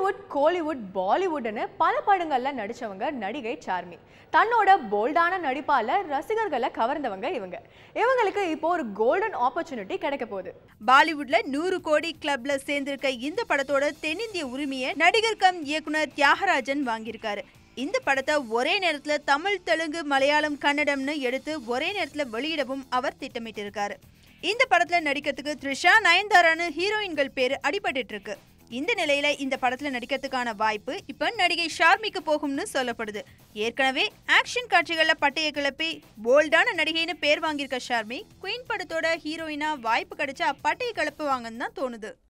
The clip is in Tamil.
ஹாலிவுட் கோலிவுட் பாலிவுட்னு பல படங்கள்ல நடிச்சவங்க நடிகை சார்மி தன்னோட போல்டான நடிப்பால ரசிகர்களை கவர்ந்தவங்க இவங்க இவங்களுக்கு இப்போ ஒரு கோல்டன் ஆப்பர்ச்சுனிட்டி கிடைக்க போகுது பாலிவுட்ல நூறு கோடி கிளப்ல சேர்ந்திருக்க இந்த படத்தோட தென்னிந்திய உரிமையை நடிகர் கம் இயக்குனர் தியாகராஜன் வாங்கியிருக்காரு இந்த படத்தை ஒரே நேரத்துல தமிழ் தெலுங்கு மலையாளம் கன்னடம்னு எடுத்து ஒரே நேரத்துல வெளியிடவும் அவர் திட்டமிட்டிருக்காரு இந்த படத்துல நடிக்கிறதுக்கு த்ரிஷா நயன்தாரான்னு ஹீரோயின்கள் பேரு அடிபட்டுட்டு இருக்கு இந்த நிலையில இந்த படத்துல நடிக்கிறதுக்கான வாய்ப்பு இப்ப நடிகை ஷார்மிக்கு போகும்னு சொல்லப்படுது ஏற்கனவே ஆக்ஷன் காட்சிகள்ல பட்டையை கிளப்பி போல்டான நடிகைன்னு பேர் வாங்கியிருக்க ஷார்மி குயின் படத்தோட ஹீரோயினா வாய்ப்பு கிடைச்சா பட்டையை கிளப்புவாங்கன்னு தான் தோணுது